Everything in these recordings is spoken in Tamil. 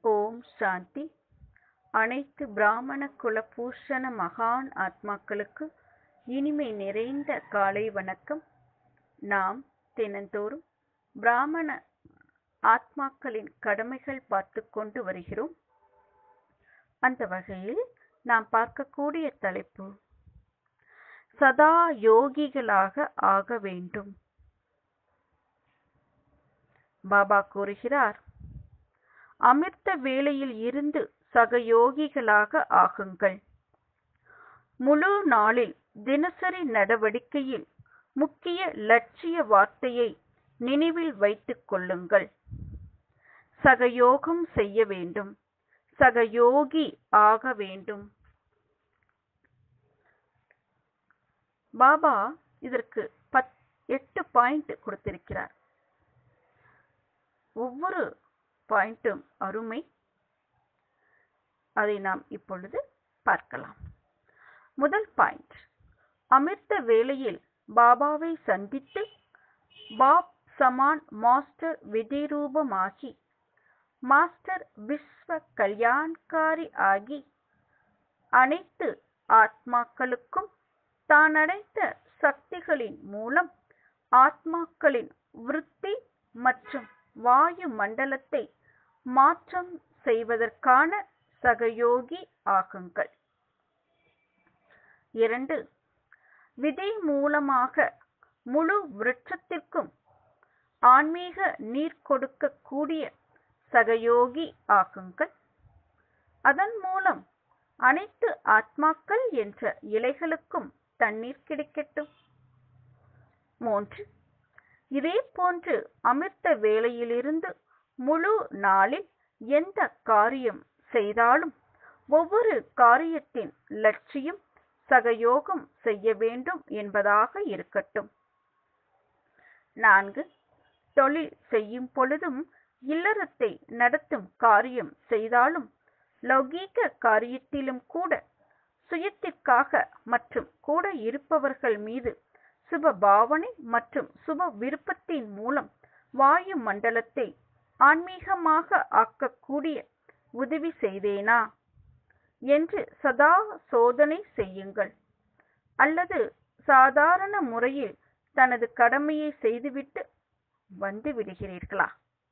ஓம் சாந்தி அனைத்து பிராமண குல பூஷண மகான் ஆத்மாக்களுக்கு இனிமை நிறைந்த காலை வணக்கம் நாம் தினந்தோறும் பிராமண ஆத்மாக்களின் கடமைகள் பார்த்து கொண்டு வருகிறோம் அந்த வகையில் நாம் பார்க்கக்கூடிய தலைப்பு சதா யோகிகளாக ஆக வேண்டும் பாபா கூறுகிறார் அமிர்த வேளையில் இருந்து சக யோகிகளாக ஆகுங்கள் முழு நாளில் தினசரி நடவடிக்கையில் முக்கிய லட்சிய வார்த்தையை நினைவில் வைத்துக் கொள்ளுங்கள் சகயோகம் செய்ய வேண்டும் சகயோகி ஆக வேண்டும் பாபா இதற்கு பத் எட்டு பாயிண்ட் கொடுத்திருக்கிறார் ஒவ்வொரு பாயிண்ட்டும் அருமை அதை நாம் இப்பொழுது பார்க்கலாம் முதல் பாயிண்ட் அமிர்த வேளையில் பாபாவை சந்தித்து பாப் சமான் மாஸ்டர் விதிரூபமாகி மாஸ்டர் விஸ்வ கல்யாண்காரி ஆகி அனைத்து ஆத்மாக்களுக்கும் தான் அடைந்த சக்திகளின் மூலம் ஆத்மாக்களின் விருத்தி மற்றும் வாயு மண்டலத்தை மாற்றம் செய்வதற்கான சகயோகி ஆகுங்கள் இரண்டு விதை மூலமாக முழு விருட்சத்திற்கும் ஆன்மீக நீர் கொடுக்கக்கூடிய சகயோகி ஆகுங்கள் அதன் மூலம் அனைத்து ஆத்மாக்கள் என்ற இலைகளுக்கும் தண்ணீர் கிடைக்கட்டும் மூன்று இதே போன்று அமிர்த வேளையிலிருந்து முழு நாளில் எந்த காரியம் செய்தாலும் ஒவ்வொரு காரியத்தின் லட்சியம் சகயோகம் செய்ய வேண்டும் என்பதாக இருக்கட்டும் நான்கு தொழில் செய்யும் பொழுதும் இல்லறத்தை நடத்தும் காரியம் செய்தாலும் லௌகீக காரியத்திலும் கூட சுயத்திற்காக மற்றும் கூட இருப்பவர்கள் மீது சுப பாவனை மற்றும் சுப விருப்பத்தின் மூலம் வாயு மண்டலத்தை ஆன்மீகமாக ஆக்கக்கூடிய உதவி செய்தேனா என்று சதா சோதனை செய்யுங்கள் அல்லது சாதாரண முறையில் தனது கடமையை செய்துவிட்டு வந்து விடுகிறீர்களா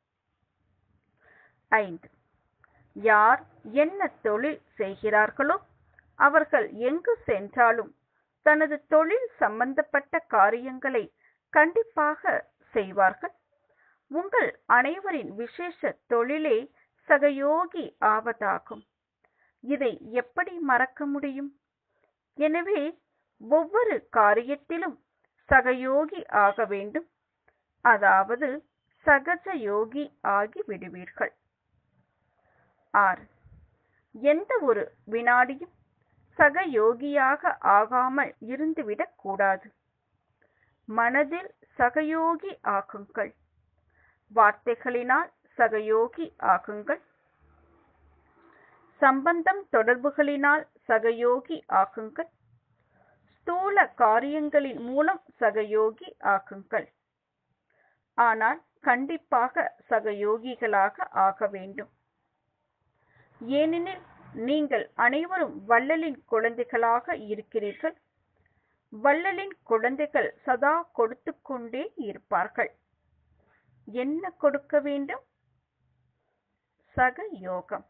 ஐந்து யார் என்ன தொழில் செய்கிறார்களோ அவர்கள் எங்கு சென்றாலும் தனது தொழில் சம்பந்தப்பட்ட காரியங்களை கண்டிப்பாக செய்வார்கள் உங்கள் அனைவரின் விசேஷ தொழிலே சகயோகி ஆவதாகும் இதை எப்படி மறக்க முடியும் எனவே ஒவ்வொரு காரியத்திலும் சகயோகி ஆக வேண்டும் அதாவது சகஜ யோகி ஆகி விடுவீர்கள் ஆறு எந்த ஒரு வினாடியும் சகயோகியாக ஆகாமல் இருந்துவிடக் கூடாது மனதில் சகயோகி ஆகுங்கள் வார்த்தைகளினால் சகயோகி ஆகுங்கள் சம்பந்தம் தொடர்புகளினால் சகயோகி ஆகுங்கள் ஸ்தூல காரியங்களின் மூலம் சகயோகி ஆகுங்கள் ஆனால் கண்டிப்பாக சகயோகிகளாக ஆக வேண்டும் ஏனெனில் நீங்கள் அனைவரும் வள்ளலின் குழந்தைகளாக இருக்கிறீர்கள் வள்ளலின் குழந்தைகள் சதா கொடுத்து கொண்டே இருப்பார்கள் என்ன கொடுக்க வேண்டும் சக யோகம்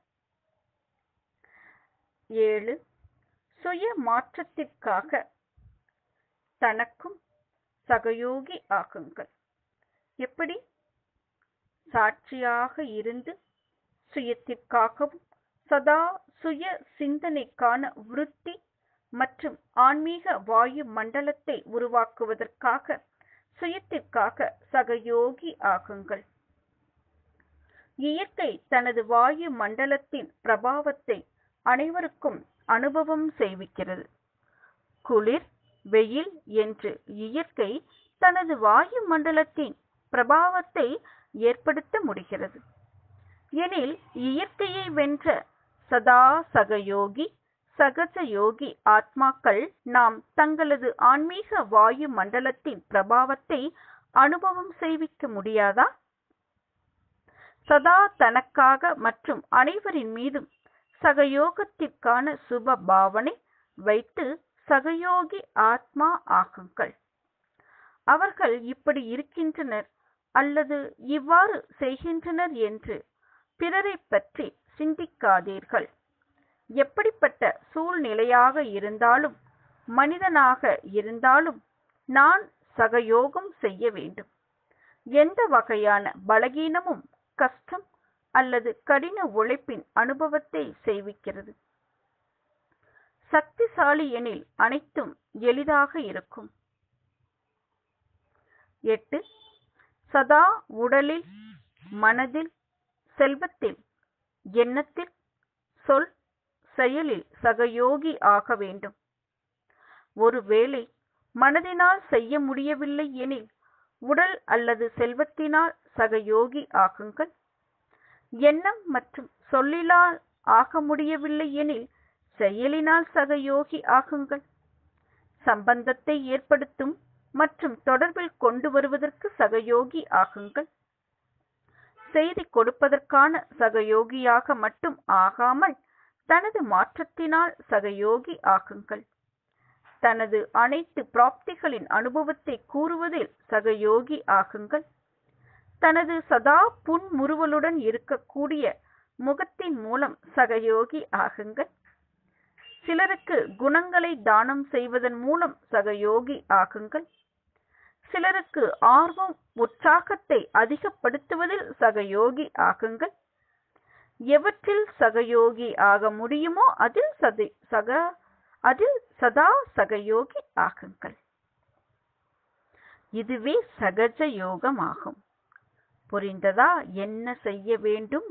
ஏழு சுய மாற்றத்திற்காக தனக்கும் சகயோகி ஆகுங்கள் எப்படி சாட்சியாக இருந்து சுயத்திற்காகவும் சதா சுய சிந்தனைக்கான விருத்தி மற்றும் ஆன்மீக வாயு மண்டலத்தை உருவாக்குவதற்காக சுயத்திற்காக சகயோகி ஆகுங்கள் இயற்கை தனது வாயு மண்டலத்தின் பிரபாவத்தை அனைவருக்கும் அனுபவம் செய்விக்கிறது குளிர் வெயில் என்று இயற்கை தனது வாயு மண்டலத்தின் பிரபாவத்தை ஏற்படுத்த முடிகிறது எனில் இயற்கையை வென்ற சதா சகயோகி சகஜ யோகி ஆத்மாக்கள் நாம் தங்களது ஆன்மீக வாயு மண்டலத்தின் பிரபாவத்தை அனுபவம் செய்விக்க முடியாதா சதா தனக்காக மற்றும் அனைவரின் மீதும் சகயோகத்திற்கான சுப பாவனை வைத்து சகயோகி ஆத்மா ஆகுங்கள் அவர்கள் இப்படி இருக்கின்றனர் அல்லது இவ்வாறு செய்கின்றனர் என்று பிறரை பற்றி சிந்திக்காதீர்கள் எப்படிப்பட்ட சூழ்நிலையாக இருந்தாலும் மனிதனாக இருந்தாலும் நான் சகயோகம் செய்ய வேண்டும் எந்த வகையான பலகீனமும் கஷ்டம் அல்லது கடின உழைப்பின் அனுபவத்தை செய்விக்கிறது சக்திசாலி எனில் அனைத்தும் எளிதாக இருக்கும் எட்டு சதா உடலில் மனதில் செல்வத்தில் எண்ணத்தில் சொல் செயலில் சகயோகி ஆக வேண்டும் ஒருவேளை மனதினால் செய்ய முடியவில்லை எனில் உடல் அல்லது செல்வத்தினால் சகயோகி ஆகுங்கள் எண்ணம் மற்றும் சொல்லினால் ஆக முடியவில்லை எனில் செயலினால் சகயோகி ஆகுங்கள் சம்பந்தத்தை ஏற்படுத்தும் மற்றும் தொடர்பில் கொண்டு வருவதற்கு சகயோகி ஆகுங்கள் செய்தி கொடுப்பதற்கான சகயோகியாக மட்டும் ஆகாமல் தனது மாற்றத்தினால் சகயோகி ஆகுங்கள் தனது அனைத்து பிராப்திகளின் அனுபவத்தை கூறுவதில் சகயோகி ஆகுங்கள் தனது சதா புன்முறுவலுடன் இருக்கக்கூடிய முகத்தின் மூலம் சகயோகி ஆகுங்கள் சிலருக்கு குணங்களை தானம் செய்வதன் மூலம் சகயோகி ஆகுங்கள் சிலருக்கு ஆர்வம் உற்சாகத்தை அதிகப்படுத்துவதில் சகயோகி ஆகுங்கள் எவற்றில் சகயோகி ஆக முடியுமோ அதில் சதி சக அதில் சதா சகயோகி ஆகுங்கள் இதுவே சகஜ யோகமாகும் புரிந்ததா என்ன செய்ய வேண்டும்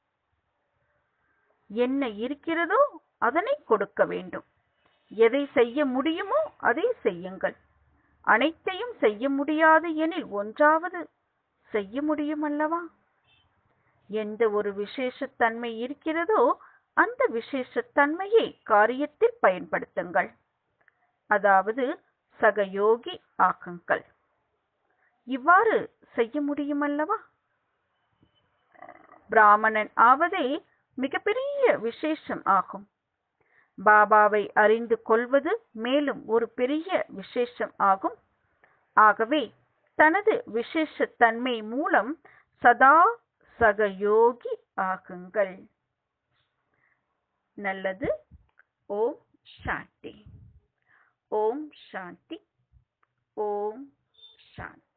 என்ன இருக்கிறதோ அதனை கொடுக்க வேண்டும் எதை செய்ய முடியுமோ அதை செய்யுங்கள் அனைத்தையும் செய்ய முடியாது எனில் ஒன்றாவது செய்ய முடியும் அல்லவா எந்த ஒரு விசேஷத்தன்மை இருக்கிறதோ அந்த விசேஷத்தன்மையை காரியத்தில் பயன்படுத்துங்கள் அதாவது சகயோகி ஆக்குங்கள் இவ்வாறு செய்ய முடியுமல்லவா பிராமணன் ஆவதே மிகப்பெரிய விசேஷம் ஆகும் பாபாவை அறிந்து கொள்வது மேலும் ஒரு பெரிய விசேஷம் ஆகும் ஆகவே தனது விசேஷத்தன்மை மூலம் சதா சகயோகி ஆகுங்கள் நல்லது ஓம் சாந்தி ஓம் சாந்தி ஓம் சாந்தி